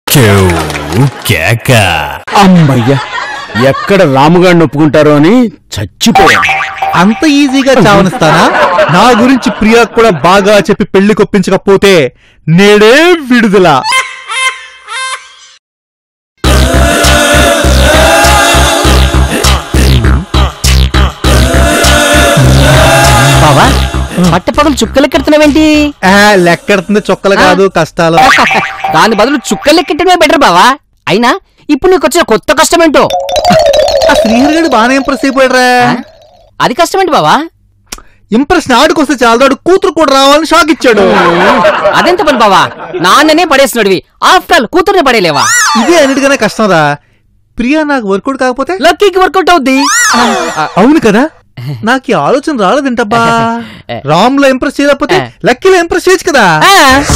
కేక అమ్మయ్యా ఎక్కడ రాముగాడిని ఒప్పుకుంటారో అని చచ్చిపోయా అంత ఈజీగా చావనిస్తానా నా గురించి ప్రియా కూడా బాగా చెప్పి పెళ్లి కొప్పించకపోతే నేడే విడుదల బావా పట్టపగలు చుక్కలు ఎక్కడుతున్నావేంటి ఆ, లెక్కెడుతుంది చొక్కలు కాదు కష్టాలు దాని బదులు చుక్కలు ఎక్కించడమే బెటర్ బావా అయినా ఇప్పుడు నీకు వచ్చిన కొత్త కష్టం ఏంటో ఆ శ్రీహరి గడు బాగానే ఇంప్రెస్ అయిపోయాడురా అది కష్టమేంటి బావా ఇంప్రెషన్ ఆడుకొస్తే చాలదాడు కూతురు కూడా రావాలని షాక్ ఇచ్చాడు అదెంత పని బావా నాన్ననే పడేసినడివి ఆఫ్టర్ ఆల్ కూతుర్ని పడేలేవా ఇదే అన్నిటికన్నా కష్టం రా ప్రియా నాకు వర్కౌట్ కాకపోతే లక్కీకి వర్కౌట్ అవుద్ది అవును కదా నాకు ఈ ఆలోచన రాలేదంటబ్బా రామ్ లో ఇంప్రెస్ చేయలేకపోతే లక్కీలో ఇంప్రెస్ చేయొచ్చు కదా ఆ,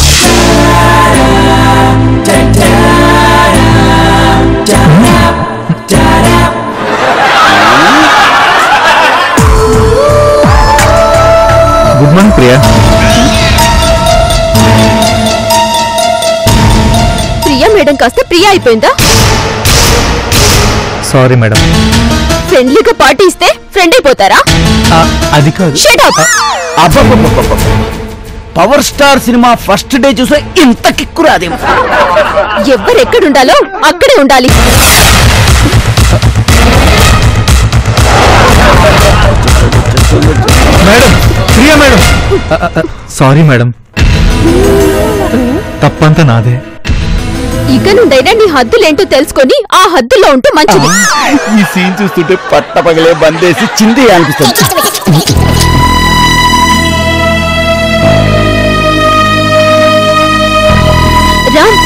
good morning Priya Priya madam కాస్త ప్రియా అయిపోయిందా సారీ మేడం ఫ్రెండ్లీగా పార్టీ ఇస్తే ఫ్రెండ్ అయిపోతారా అది కాదు షట్ అప్ అబ్బబ్బబ్బబ్బబ్బ. పవర్ స్టార్ సినిమా ఫస్ట్ డే చూసే ఇంత కిక్కు రాదేమో ఎవ్వరెక్కడుండాలో అక్కడే ఉండాలి madam Priya madam sorry madam తప్పంతా నాదే ఇక నుండైనా నీ హద్దులేంటో తెలుసుకొని ఆ హద్దుల్లో ఉంటూ మంచిది ఈ సీన్ చూస్తుంటే పట్ట పగలే బందేసి చింది అనిపిస్తుంది రామ్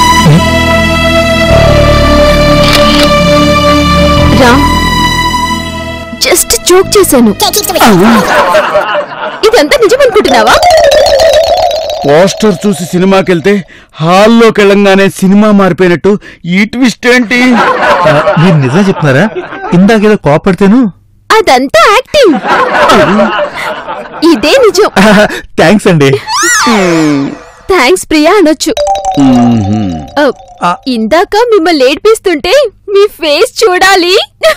రామ్ జస్ట్ జోక్ చేశాను ఇదంతా నిజమనుకుంటున్నావా పోస్టర్ చూసి సినిమాకి వెళ్తే హాల్లోకి వెళ్ళంగానే సినిమా మారిపోయినట్టు ఈ ట్విస్ట్ ఏంటి ఆ, మీరు నిజం చెప్తున్నారా ఇందాకేదో కోపడితేను అదంతా యాక్టింగ్ ఇదే నిజం థ్యాంక్స్ అండి థ్యాంక్స్ ప్రియా అనొచ్చు ఆ, ఆ. ఇందాక మిమ్మల్ని ఏడ్పిస్తుంటే మీ ఫేస్ చూడాలి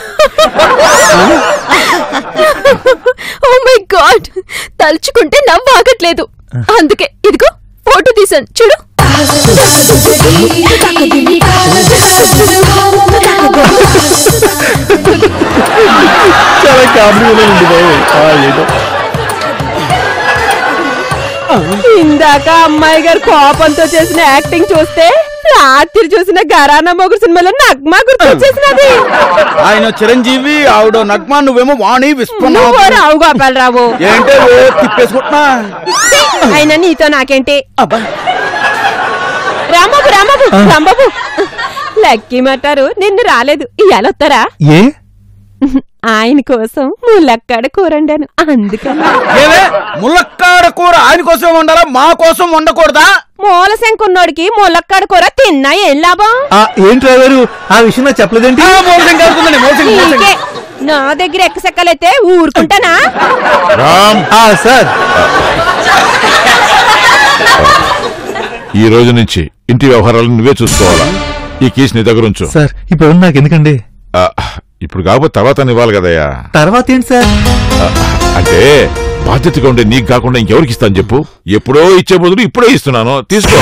ఓ మై గాడ్ తలుచుకుంటే నవ్వు ఆగట్లేదు అందుకే ఇదిగో ఫోటో తీసాను చూడు చాలా కామెడీగా ఉంది బాబు. ఆ, ఏదో. ఇందాక అమ్మాయి గారు కోపంతో చేసిన యాక్టింగ్ చూస్తే రాత్రి చూసిన గరానా మొగుడు సినిమాలో నగ్మా గుర్తొచ్చేసినది ఆయన చిరంజీవి ఆవిడ నగ్మా నువ్వేమో వాణి నువ్వు విశ్వనాథ్ రావు గోపాలరావు ఏంటే ఓ తిప్పేసుకుంటున్నా అయినా నీతో నాకేంటి రాంబాబు రాంబాబు రాంబాబు లక్కీ మటారు నిన్ను రాలేదు ఇవాళ వస్తారా ఏ ఆయన కోసం ములక్కడ కూరండాను అందుకని ఏవే ములక్కాడ కూర ఆయన కోసం వండాలా మా కోసం వండకూడదా మూల శంకున్నోడికి ములక్కడ కూర తిన్నా ఏం లాభం ఆ, ఏంటి డ్రైవరు ఆ విషయం నాకు చెప్పలేదేంటి ఆ, మోసం కలుగుతుందండి మోసం మోసం నీకే నా దగ్గర ఎక్కసెక్కలైతే ఊరుకుంటానా రామ్ ఆ, సార్ ఈ రోజు నుంచి ఇంటి వ్యవహారాలు నువ్వే చూసుకోవాలా ఈ కేసు నీ దగ్గర ఉంచు సార్ ఇప్పుడు నాకు ఎందుకండి ఆ, ఇప్పుడు కాకపోతే తర్వాత ఇవ్వాలి కదయ్యా తర్వాత ఏంటి సార్ ఆ, అంటే బాధ్యతగా ఉండే నీకు కాకుండా ఇంకెవరికి ఇస్తాను చెప్పు ఎప్పుడో ఇచ్చే బదులు ఇప్పుడే ఇస్తున్నాను తీసుకో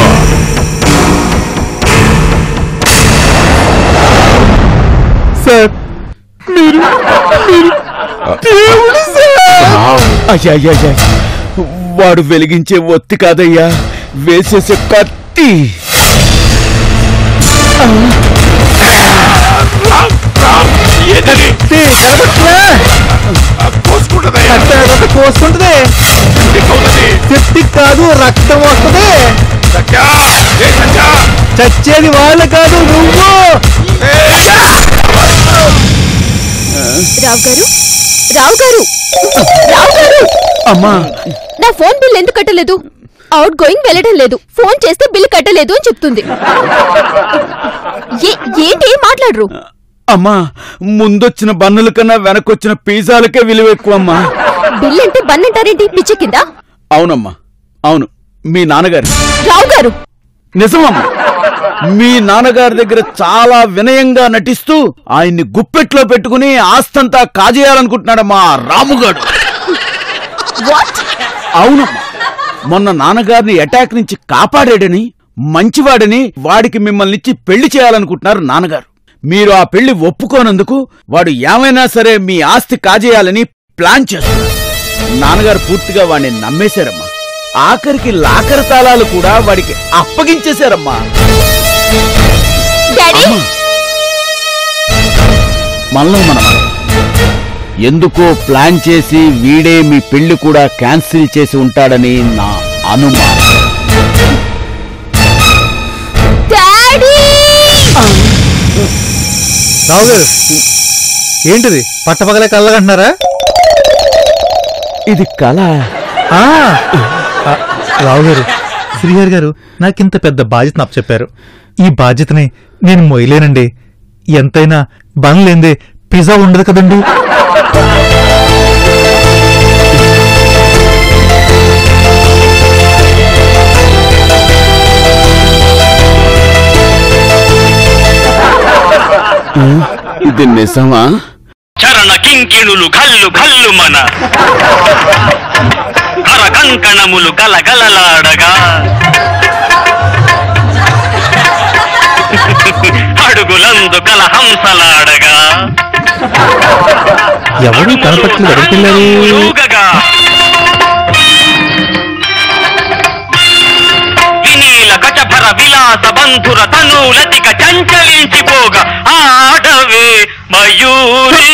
సార్ అయ్యా అయ్యా అయ్యా. వాడు వెలిగించే ఒత్తి కాదయ్యా వేసేసే కత్తి కోసుకుంటది సెప్టిక్ కాదు రక్తం వస్తుంది చచ్చేది వాళ్ళు కాదు నువ్వు రావు గారు రావు గారు రావు గారు అమ్మా నా ఫోన్ బిల్ ఎందుకు కట్టలేదు అవుట్ గోయింగ్ వెళ్ళడం లేదు ఫోన్ చేస్తే బిల్ కట్టలేదు అని చెప్తుంది ఏ- ఏంటి ఏం మాట్లాడరు అమ్మా ముందొచ్చిన బన్నుల కన్నా వెనకొచ్చిన పిజ్జాలకే విలువ ఎక్కువ అమ్మా బిల్ అంటే బన్ అంటారేంటి పిచ్చ కింద అవునమ్మా అవును మీ నాన్నగారు రావు గారు నిజమమ్మా మీ నాన్నగారి దగ్గర చాలా వినయంగా నటిస్తూ ఆయన్ని గుప్పెట్లో పెట్టుకుని ఆస్తంతా కాజేయాలనుకుంటున్నాడమ్మా రాముగాడు అవునమ్మా మొన్న నాన్నగారిని అటాక్ నుంచి కాపాడాడని మంచివాడని వాడికి మిమ్మల్నిచ్చి పెళ్లి చేయాలనుకుంటున్నారు నాన్నగారు మీరు ఆ పెళ్లి ఒప్పుకోనందుకు వాడు ఏమైనా సరే మీ ఆస్తి కాజేయాలని ప్లాన్ చేస్తున్నారు నాన్నగారు పూర్తిగా వాడిని నమ్మేశారమ్మా ఆఖరికి లాకర్ తాళాలు కూడా వాడికి అప్పగించేశారమ్మా డాడీ అమ్మా మనలో మనం ఎందుకో ప్లాన్ చేసి వీడే మీ పెళ్లి కూడా క్యాన్సిల్ చేసి ఉంటాడని నా అనుమానం డాడీ రావు గారు ఏంటిది పట్టపగలే కళ్ళగంటున్నారా ఇది కళ ఆ, ఆ, రావు గారు శ్రీహరి గారు నాకింత పెద్ద బాధ్యత నాకు చెప్పారు ఈ బాధ్యతని నేను మొయ్యలేనండి ఎంతైనా బన్ లేందే పిజ్జా ఉండదు కదండి ఇది నిజమా చరణ కింకిణులు ఘల్లు ఘల్లు మన కర కంకణములు గలగలలాడగా అడుగులందు కల హంసలాడగా ఎవరు కనపట్లేదు ఎక్కడికి వెళ్ళారు ఊగగా వినీల కచభర విలాస బంధుర తనూలతిక చంచలించిపోగా ఆడవే మయూరి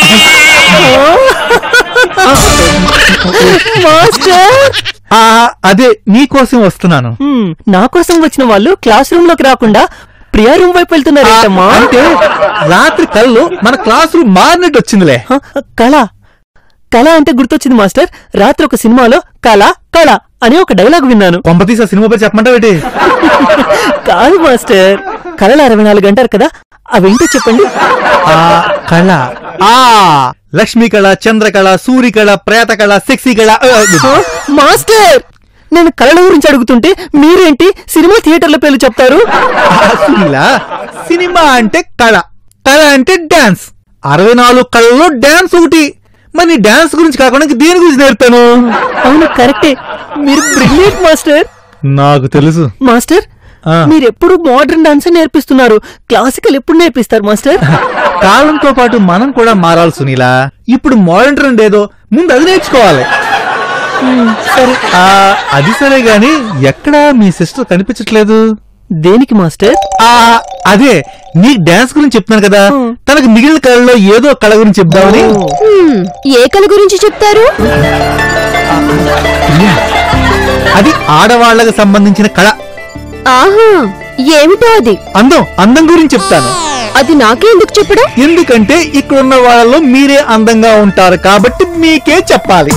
మాస్టర్ ఆ, అదే నీకోసం వస్తున్నాను హ్మ్, నా కోసం వచ్చిన వాళ్ళు క్లాస్ రూమ్ లోకి రాకుండా ప్రియా రూమ్ వైపు వెళ్తున్నారేంటమ్మా అంటే రాత్రి కళ్ళు మన క్లాస్ రూమ్ మారినట్టు వచ్చిందిలే హ, కళ కళ అంటే గుర్తొచ్చింది మాస్టర్ రాత్రి ఒక సినిమాలో కళ కళ అని ఒక డైలాగ్ విన్నాను కొంపతీసి ఆ సినిమా పేరు చెప్పమంటావేటి కాదు మాస్టర్ కళలు అరవై నాలుగు అంటారు కదా అవేంటో చెప్పండి ఆ కళ ఆ లక్ష్మీ కళ చంద్రకళ సూర్యకళ ప్రేత కళ సెక్సీ కళ ఆ, హ, మాస్టర్ నేను కళల గురించి అడుగుతుంటే మీరేంటి సినిమా థియేటర్ల పేర్లు చెప్తారు ఆ, సునీల సినిమా అంటే కళ కళ అంటే డాన్స్ అరవై నాలుగు కళలో డాన్స్ ఒకటి మరి నీ డాన్స్ గురించి కాకుండా ఇంక దేని గురించి నేర్పాను అవును కరెక్టే మీరు బ్రిలియంట్ మాస్టర్ నాకు తెలుసు మాస్టర్ ఆ. మీరు ఎప్పుడు మోడర్న్ డాన్స్ నేర్పిస్తున్నారు క్లాసికల్ ఎప్పుడు నేర్పిస్తారు మాస్టర్ కాలంతో పాటు మనం కూడా మారాలి సునీల ఇప్పుడు మోడర్న్ ట్రెండ్ ఏదో ముందు అది నేర్చుకోవాలి సరే ఆ, అది సరే గాని ఎక్కడా మీ సిస్టర్ కనిపించట్లేదు దేనికి మాస్టర్ ఆ అదే నీకు డాన్స్ గురించి చెప్తున్నాను కదా తనకు మిగిలిన కళలో ఏదో కళ గురించి చెప్దామని హ్మ్, ఏ కళ గురించి చెప్తారు అది ఆడవాళ్లకు సంబంధించిన కళ ఆహా ఏమిటో అది అందం అందం గురించి చెప్తాను అది నాకే ఎందుకు చెప్పడం ఎందుకంటే ఇక్కడ ఉన్న వాళ్ళలో మీరే అందంగా ఉంటారు కాబట్టి మీకే చెప్పాలి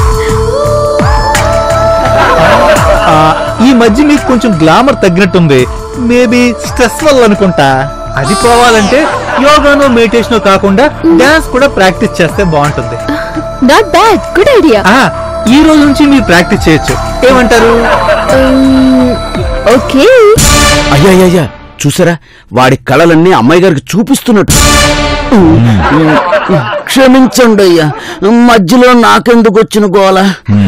ఆ, ఈ మధ్య మీకు కొంచెం గ్లామర్ తగ్గినట్టుంది మేబీ స్ట్రెస్ వల్ల అనుకుంటా అది పోవాలంటే యోగానో మెడిటేషన్ కాకుండా డాన్స్ కూడా ప్రాక్టీస్ చేస్తే బాగుంటుంది నాట్ బ్యాడ్ గుడ్ ఐడియా ఆ ఈ రోజు నుంచి మీరు ప్రాక్టీస్ చేయొచ్చు ఏమంటారు ఓకే అయ్యా చూసారా వాడి కళలన్నీ అమ్మాయి గారికి చూపిస్తున్నట్టు క్షమించండి అయ్యా మధ్యలో నాకెందుకు వచ్చిన గోల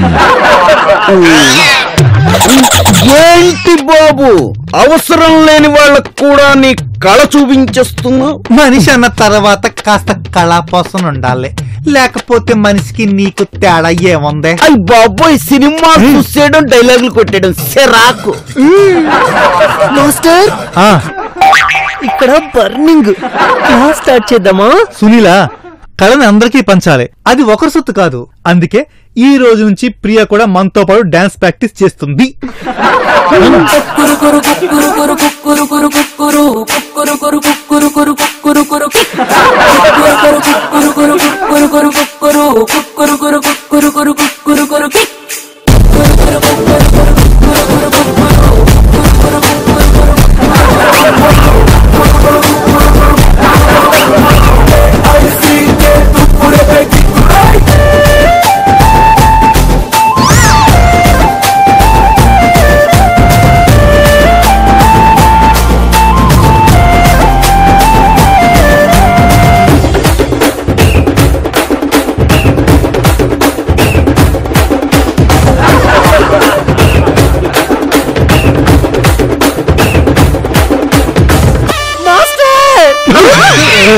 ఏంటి బాబు అవసరం లేని వాళ్ళకు కూడా నీ కళ చూపించేస్తున్నావు మనిషి అన్న తర్వాత కాస్త కళాపోసం ఉండాలి లేకపోతే మనిషికి నీకు తేడా ఏముంది అయ్యి బాబోయ్ సినిమా చూసేయడం డైలాగులు కొట్టేయడం సెరాకు మాస్టర్ ఆ ఇక్కడ బర్నింగ్ క్లాస్ స్టార్ట్ చేద్దామా సునీల కళని అందరికీ పంచాలి అది ఒకరి సొత్తు కాదు అందుకే ఈ రోజు నుంచి ప్రియ కూడా మనతో పాటు డాన్స్ ప్రాక్టీస్ చేస్తుంది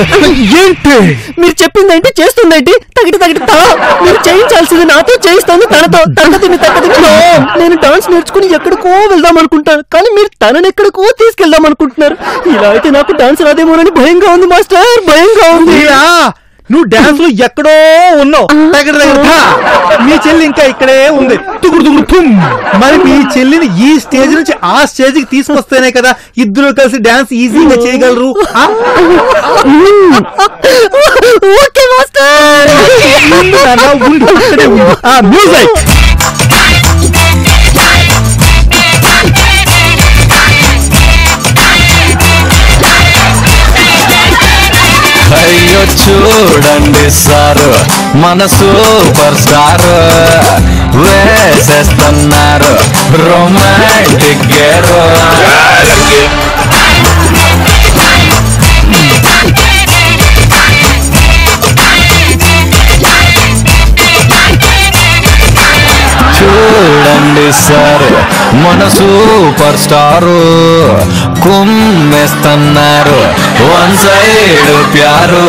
ఏంటి మీరు చెప్పిందేంటి చేస్తుందేంటి తగిటి తగిటి తా మీరు చేయించాల్సింది నాతో చేయిస్తోంది తనతో తగ్గదిని తగ్గదిని నేను డాన్స్ నేర్చుకుని ఎక్కడికో వెళ్దాం అనుకుంటాను కానీ మీరు తనని ఎక్కడికో తీసుకెళ్దాం అనుకుంటున్నారు ఇలా అయితే నాకు డాన్స్ రాదేమోనని భయంగా ఉంది మాస్టర్ భయంగా ఉంది ఇలా నువ్వు డాన్స్ లో ఎక్కడో ఉన్నావు దగ్గర దగ్గర ధా. మీ చెల్లి ఇంకా ఇక్కడే ఉంది తుగుడు తుగుడు తుమ్ మరి మీ చెల్లిని ఈ స్టేజ్ నుంచి ఆ స్టేజ్ కి తీసుకొస్తేనే కదా ఇద్దరు కలిసి డాన్స్ ఈజీగా చేయగలరు ఆ? ఓకే మాస్టర్ ఉండు నాన్న, ఉండు, అక్కడే ఉండు. ఆ మ్యూజిక్ అయ్యో చూడండి సారు మన సూపర్ స్టార్ వేసేస్తున్నారు రొమాంటిక్ గేరు చూడండి సార్ మన సూపర్ స్టారు కుమ్మేస్తున్నారు వన్ సైడ్ ప్యారు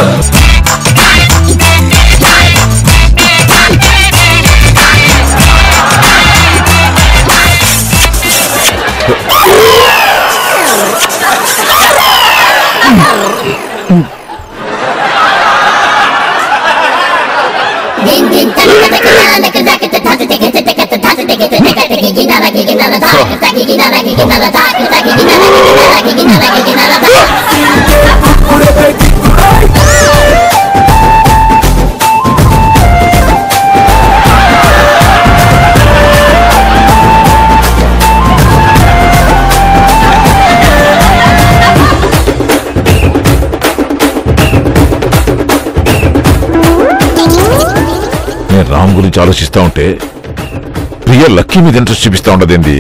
నేను రామ్ గురించి ఆలోచిస్తా ఉంటే ప్రియ లక్కీ మీద ఇంట్రెస్ట్ చూపిస్తా ఉండదేంది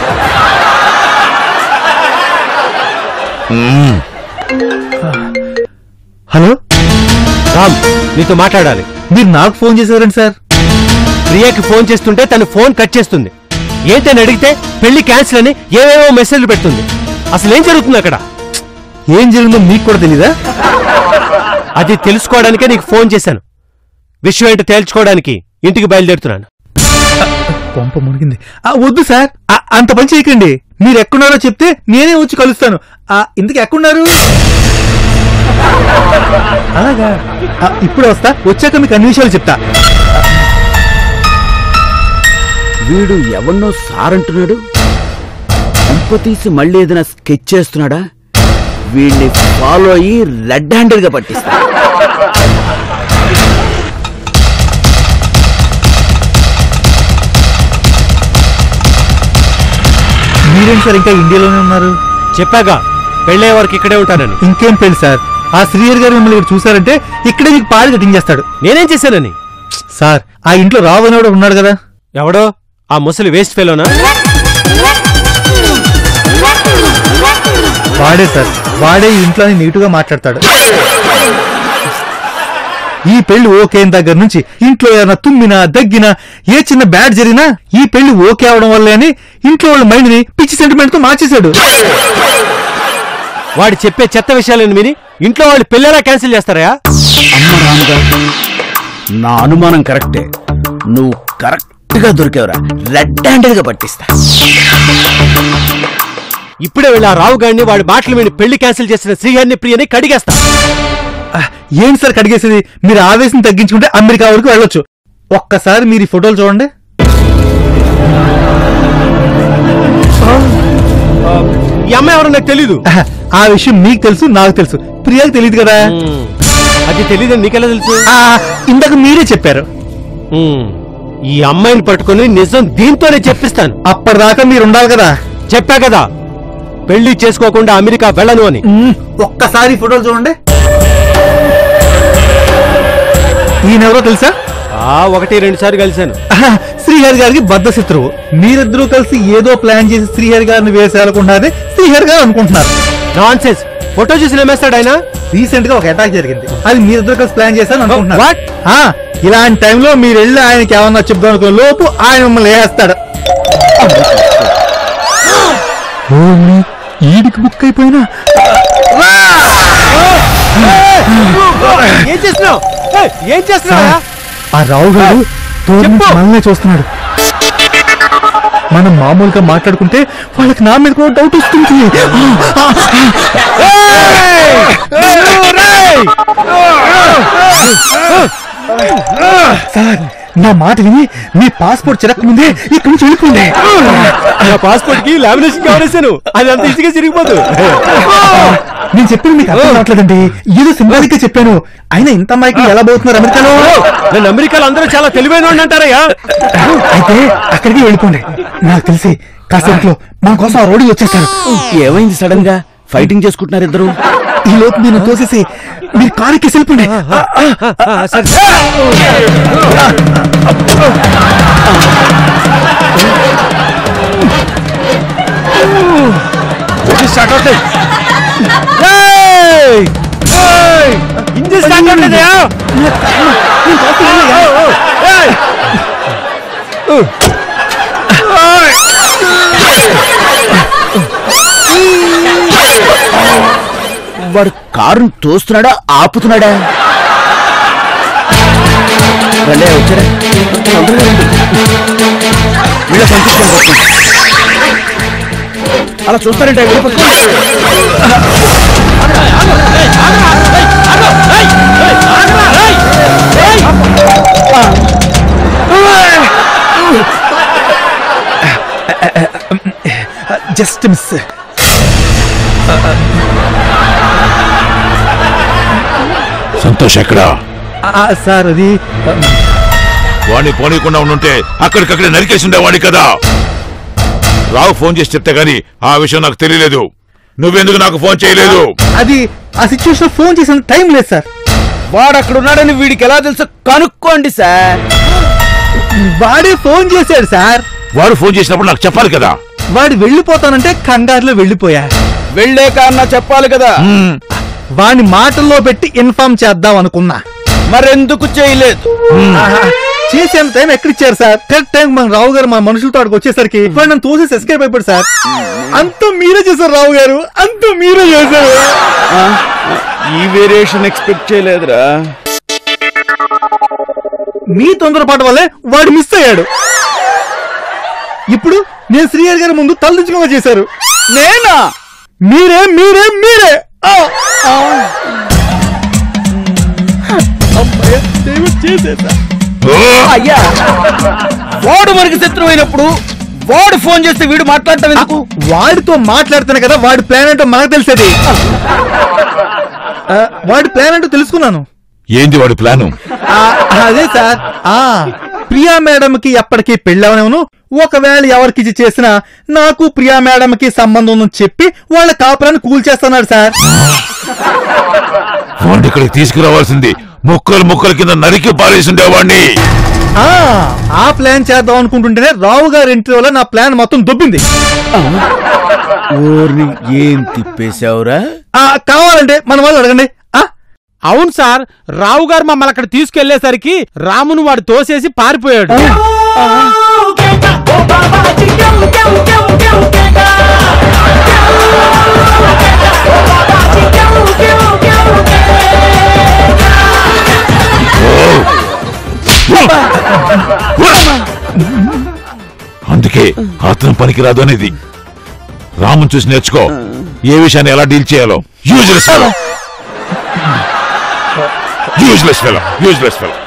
హలో రామ్ నీతో మాట్లాడాలి మీరు నాకు ఫోన్ చేసేవారండి సార్ ప్రియాకి ఫోన్ చేస్తుంటే తను ఫోన్ కట్ చేస్తుంది ఏంటని అడిగితే పెళ్లి క్యాన్సిల్ అని ఏవేవో మెసేజ్లు పెడుతుంది అసలు ఏం జరుగుతుంది అక్కడ ఏం జరిగిందో మీకు కూడా తెలీదా అది తెలుసుకోవడానికే నీకు ఫోన్ చేశాను విషయం ఏంటో తేల్చుకోవడానికి ఇంటికి బయలుదేరుతున్నాను కొంప మునిగింది ఆ, వద్దు సార్ ఆ, అంత పని చేయకండి మీరు ఎక్కడున్నారో చెప్తే నేనే వచ్చి కలుస్తాను ఆ, ఇంతకు ఎక్కడున్నారు అలాగా ఆ, ఇప్పుడు వస్తా వచ్చాక మీకు అన్ని విషయాలు చెప్తా వీడు ఎవన్నో సారంటున్నాడు అంప తీసి మళ్ళీ ఏదైనా స్కెచ్ చేస్తున్నాడా వీడిని ఫాలో అయ్యి రెడ్ హ్యాండెడ్ గా పట్టిస్తా మీరేం సార్ ఇంకా ఇండియాలోనే ఉన్నారు చెప్పాగా పెళ్ళే వరకు ఇక్కడే ఉంటానని ఇంకేం పెళ్లి సార్ ఆ శ్రీహరి గారు మిమ్మల్ని ఇక్కడ చూసారంటే ఇక్కడే మీకు పాలు కట్టించేస్తాడు నేనేం చేశానని సార్ ఆ ఇంట్లో రావు అనేవాడు ఉన్నాడు కదా ఎవడో ఆ ముసలి వేస్ట్ ఫెలోనా వాడే సార్ వాడే ఈ ఇంట్లో నెగిటివ్ గా మాట్లాడతాడు ఈ పెళ్లి ఓకే అయిన దగ్గర నుంచి ఇంట్లో ఏమైనా తుమ్మినా దగ్గినా ఏ చిన్న బ్యాడ్ జరిగినా ఈ పెళ్లి ఓకే అవడం వల్లే అని ఇంట్లో వాళ్ళ మైండ్ ని పిచ్చి సెంటిమెంట్ తో మార్చేశాడు వాడు చెప్పే చెత్త విషయాలను విని ఇంట్లో వాళ్ళు పెళ్ళెలా క్యాన్సిల్ చేస్తారా అమ్మ రాముగా నా అనుమానం కరెక్టే నువ్వు కరెక్ట్ గా దొరికావురా రెడ్ హ్యాండెడ్ గా పట్టిస్తా ఇప్పుడే వెళ్ళి ఆ రావు గారిని వాడి మాటలు విని పెళ్లి క్యాన్సిల్ చేసిన శ్రీహరిని ప్రియని కడిగేస్తా ఆ, ఏంటి సార్ కడిగేసేది మీరు ఆవేశం తగ్గించుకుంటే అమెరికా వరకు వెళ్ళొచ్చు ఒక్కసారి మీరు ఈ ఫోటోలు చూడండి ఈ అమ్మాయి ఎవరో నాకు తెలీదు ఆహా, ఆ విషయం మీకు తెలుసు నాకు తెలుసు ప్రియాకి తెలియదు కదా అది తెలీదని నీకెలా తెలుసు ఆ, ఇందాక మీరే చెప్పారు ఉమ్, ఈ అమ్మాయిని పట్టుకొని నిజం దీంతోనే చెప్పిస్తాను అప్పటిదాకా మీరు ఉండాలి కదా చెప్పా కదా పెళ్లి చేసుకోకుండా అమెరికా వెళ్ళను అని మ్మ్, ఒక్కసారి ఈ ఫోటోలు చూడండి ఈయనెవరో తెలుసా ఆ ఒకటి రెండు సార్లు కలిశాను ఆహా, శ్రీహరి గారికి బద్ద శత్రువు మీరిద్దరూ కలిసి ఏదో ప్లాన్ చేసి శ్రీహరి గారిని వేసేయాలనుకుంటున్నారని శ్రీహరి గారు అనుకుంటున్నారు నాన్ సెన్స్ ఫోటో చూసి నమ్మేస్తాడు ఆయన రీసెంట్ గా ఒక అటాక్ జరిగింది అది మీరిద్దరు కలిసి ప్లాన్ చేశారని అనుకుంటున్నారు What? ఆ, ఇలాంటి టైంలో మీరు వెళ్ళి ఆయనకి ఏమన్నా చెప్దాం అనుకునే లోపు ఆయన మిమ్మల్ని వేస్తాడు ఈడికి బుక్ అయిపోయినా ఏం చేస్తున్నావు ఏయ్, ఏం చేస్తున్నావా ఆ రావు గారు దూరం నుంచి చెప్పు. మనల్నే చూస్తున్నాడు మనం మామూలుగా మాట్లాడుకుంటే వాళ్ళకి నా మీద కూడా డౌట్ వస్తుంది సార్ నా మాట విని మీ పాస్పోర్ట్ చిరక్క ముందే ఇక్కడి నుంచి వెళ్ళిపోండి నా పాస్పోర్ట్ కి లామినేషన్ కావడేశాను అది అంత ఈజీగా చిరిగిపోదు నేను చెప్పింది మీకు అర్థం కావట్లేదండి ఏదో సింబాలిక్ గా చెప్పాను అయినా ఇంత అమ్మాయికి ఎలా పోతున్నారు అమెరికాలో నన్ను అమెరికాలో అందరూ చాలా తెలివైన వాడిని అంటారయ్యా అయితే అక్కడికి వెళ్ళిపోండి నాకు తెలిసి కాసేపట్లో మన కోసం ఆ రోడ్డు వచ్చేస్తారు ఏమైంది సడన్ గా ఫైటింగ్ చేసుకుంటున్నారు ఇద్దరు ఈ లోపు నేను తోసేసి మీరు కారుకి వెళ్ళిపోండి సరే స్టార్ట్ అవుతాయి ఇంజిన్ స్టార్ట్ అవుతుందయ్యా వాడు కారును తోస్తున్నాడా ఆపుతున్నాడా రండి వచ్చారా తొందరగా రండి వీళ్ళ పంపించండి పాపం. అలా చూస్తారంటే వెళ్ళిపోతుంది జస్ట్ మిస్ సంతోష్ ఎక్కడా సార్ అది వాడిని పోనీయకుండా ఉండుంటే అక్కడికక్కడే నరికేసి ఉండేవాడి కదా రావు ఫోన్ చేసి చెప్తే గాని ఆ విషయం నాకు తెలియలేదు నువ్వెందుకు నాకు ఫోన్ చేయలేదు అది ఆ సిచ్యువేషన్ ఫోన్ చేసిన టైం లేదు సార్ వాడు అక్కడ ఉన్నాడని వీడికి ఎలా తెలుసో కనుక్కోండి సార్ వాడే ఫోన్ చేశాడు సార్ వాడు ఫోన్ చేసినప్పుడు నాకు చెప్పాలి కదా వాడు వెళ్ళిపోతానంటే కంగారులో వెళ్ళిపోయా వెళ్ళే కారణ చెప్పాలి కదా వాడిని మాటల్లో పెట్టి ఇన్ఫార్మ్ చేద్దాం అనుకున్నా మరెందుకు చేయలేదు ఆహా, చేసేంత టైం ఎక్కడిచ్చారు సార్ కరెక్ట్ టైం మన రావు గారు మన మనుషులతో అక్కడికి వచ్చేసరికి వాడు నన్ను తోసేసి ఎస్కేప్ అయిపోయాడు సార్ అంతా మీరే చేశారు రావు గారు అంతా మీరే చేశారు ఆ? ఈ వేరియేషన్ ఎక్స్పెక్ట్ చేయలేదురా మీ తొందరపాటు వల్లే వాడు మిస్ అయ్యాడు ఇప్పుడు నేను శ్రీహరి గారి ముందు తలదించుకోగా చేశారు నేనా మీరే మీరే మీరే ఆ! అమ్మయ్య, దేవుడు చేసేసా. అయ్యా వాడు మనకి శత్రువు అయినప్పుడు వాడు ఫోన్ చేస్తే వీడు మాట్లాడటం ఎందుకు వాడితో మాట్లాడుతాను కదా వాడి ప్లాన్ ఏంటో మనకు తెలిసేది ఆ, వాడి ప్లాన్ ఏంటో తెలుసుకున్నాను ఏంది వాడి ప్లాను ఆ, అదే సార్ ఆ ప్రియా మేడం కి ఎప్పటికీ పెళ్ళవనేమను ఒకవేళ ఎవరికి చేసినా నాకు ప్రియా మేడం కి సంబంధం ఉందని చెప్పి వాళ్ళ కాపురాన్ని కూల్చేస్తున్నాడు సార్ వాడిని ఇక్కడికి తీసుకురావాల్సింది ముక్కలు ముక్కల కింద నరికి పారేసి ఉండేవాడిని ఆ ఆ ప్లాన్ చేద్దాం అనుకుంటుంటేనే రావు గారి ఇంటర్వ్యూలో నా ప్లాన్ మొత్తం దొబ్బింది ఊరిని ఏం తిప్పేశావురా ఆ కావాలంటే మన వాళ్ళు అడగండి ఆ అవును సార్ రావు గారు మమ్మల్ని అక్కడ తీసుకెళ్లేసరికి రామును వాడు తోసేసి పారిపోయాడు అందుకే అతను పనికిరాదు అనేది రాముని చూసి నేర్చుకో ఏ విషయాన్ని ఎలా డీల్ చేయాలో useless fellow useless fellow useless fellow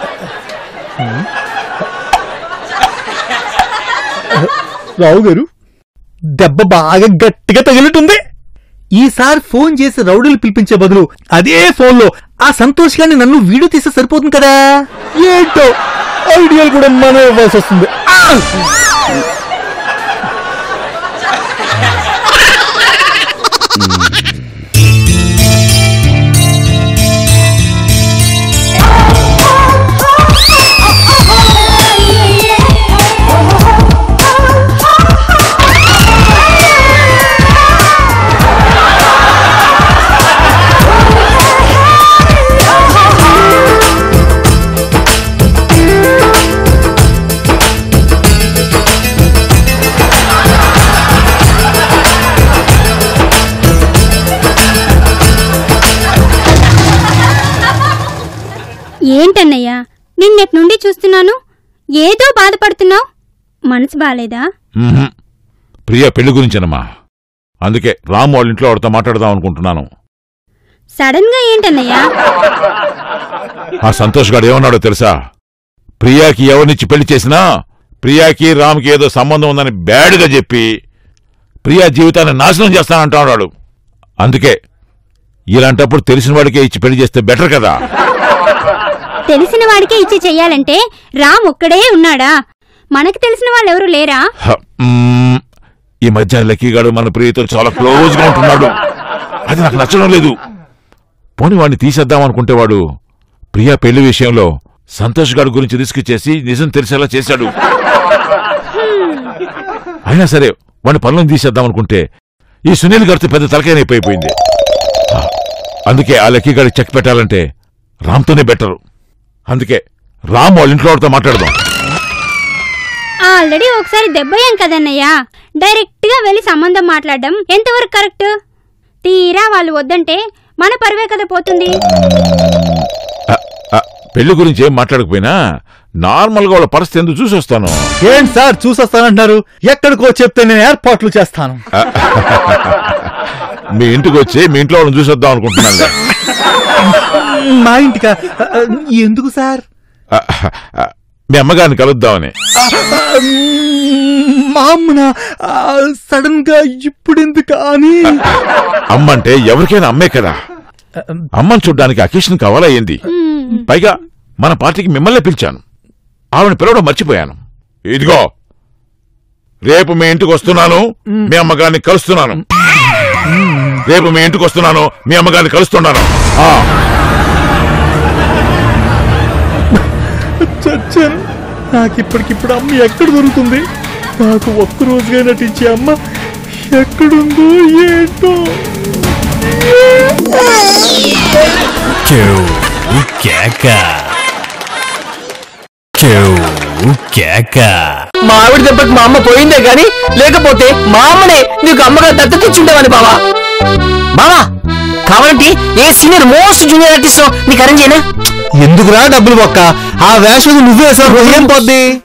Rao garu దెబ్బ బాగా గట్టిగా తగిలిటుంది ఈసారి ఫోన్ చేసి రౌడీలు పిలిపించే బదులు అదే ఫోన్లో ఆ సంతోష్ గారిని నన్ను వీడియో తీస్తే సరిపోతుంది కదా ఏంటో ఐడియాలు కూడా మనం ఇవ్వాల్సి వస్తుంది ఆ! ఏంటన్నయ్యా నిన్నటి నుండి చూస్తున్నాను ఏదో బాధపడుతున్నావు మనసు బాలేదా మ్మ్హ్. ప్రియా పెళ్లి గురించేనమ్మా అందుకే రాము వాళ్ళ ఇంట్లో వాడితో మాట్లాడదాం అనుకుంటున్నాను సడన్ గా ఏంటన్నయ్యా ఆ సంతోష్ గారు ఏమన్నాడో తెలుసా ప్రియాకి ఎవరినిచ్చి పెళ్లి చేసినా ప్రియాకి రామ్కి ఏదో సంబంధం ఉందని బ్యాడ్గా చెప్పి ప్రియా జీవితాన్ని నాశనం చేస్తానంటున్నాడు అందుకే ఇలాంటప్పుడు తెలిసిన వాడికే ఇచ్చి పెళ్లి చేస్తే బెటర్ కదా తెలిసిన వాడికే ఇచ్చి చెయ్యాలంటే రామ్ ఒక్కడే ఉన్నాడా మనకు తెలిసిన వాళ్ళు ఎవరు లేరా హ, మ్మ్. ఈ మధ్య లక్కీగాడు మన ప్రియతో చాలా క్లోజ్ గా ఉంటున్నాడు అది నాకు నచ్చడం లేదు పోనీ వాడిని తీసేద్దాం అనుకుంటే వాడు ప్రియా పెళ్లి విషయంలో సంతోష్ గారి గురించి రిస్క్ చేసి నిజం తెలిసేలా చేశాడు అయినా సరే వాడిని పనులను తీసేద్దాం అనుకుంటే ఈ సునీల్ గారితో పెద్ద తలకాయనైపోయిపోయింది అందుకే ఆ లక్కీ గారికి చెక్ పెట్టాలంటే రామ్తోనే బెటరు అందుకే రామ్ వాళ్ళ ఇంట్లో వాడితో మాట్లాడదాం ఆల్రెడీ ఒకసారి దెబ్బయ్యాం కదన్నయ్యా డైరెక్ట్ గా వెళ్ళి సంబంధం మాట్లాడడం ఎంతవరకు కరెక్ట్ తీరా వాళ్ళు వద్దంటే మన పరువే కదా పోతుంది ఆ, ఆ, పెళ్లి గురించి ఏం మాట్లాడకపోయినా నార్మల్ గా వాళ్ళ పరిస్థితి ఎందుకు చూసి వస్తాను ఏంటి సార్ చూసొస్తానంటున్నారు ఎక్కడికో చెప్తే నేను ఏర్పాట్లు చేస్తాను మీ ఇంటికి వచ్చి మీ ఇంట్లో వాళ్ళని చూసి వద్దాం అనుకుంటున్నాను మా ఇంటికా ఎందుకు సార్ మీ అమ్మగారిని కలుద్దామని మా అమ్మన సడన్ గా ఇప్పుడు ఎందుకు అని అమ్మంటే ఎవరికైనా అమ్మే కదా అమ్మని చూడ్డానికి అకేషన్ కావాలా ఏంది పైగా మన పార్టీకి మిమ్మల్ని పిలిచాను ఆవిడ పిలవడం మర్చిపోయాను ఇదిగో రేపు మీ ఇంటికి వస్తున్నాను మీ అమ్మగారిని కలుస్తున్నాను రేపు మీ ఇంటికి వస్తున్నాను మీ అమ్మగారిని కలుస్తున్నాను ఆ, చచ్చాను నాకు ఇప్పటికిప్పుడు అమ్మ ఎక్కడ దొరుకుతుంది నాకు ఒక్క రోజుగా నటించే అమ్మ ఎక్కడుందో ఏంటో మా ఆవిడ దెబ్బకి మా అమ్మ పోయిందే గాని లేకపోతే మా అమ్మనే నీకు అమ్మగా దత్తతిచ్చుండేవని బావా బావా కావాలంటే ఏ సీనియర్ మోస్ట్ జూనియర్ ఆర్టిస్ట్ నీకు అరేంజ్ చేయనా ఎందుకురా డబ్బులు బొక్క ఆ వేషం నువ్వే సార్ ఏం పోద్ది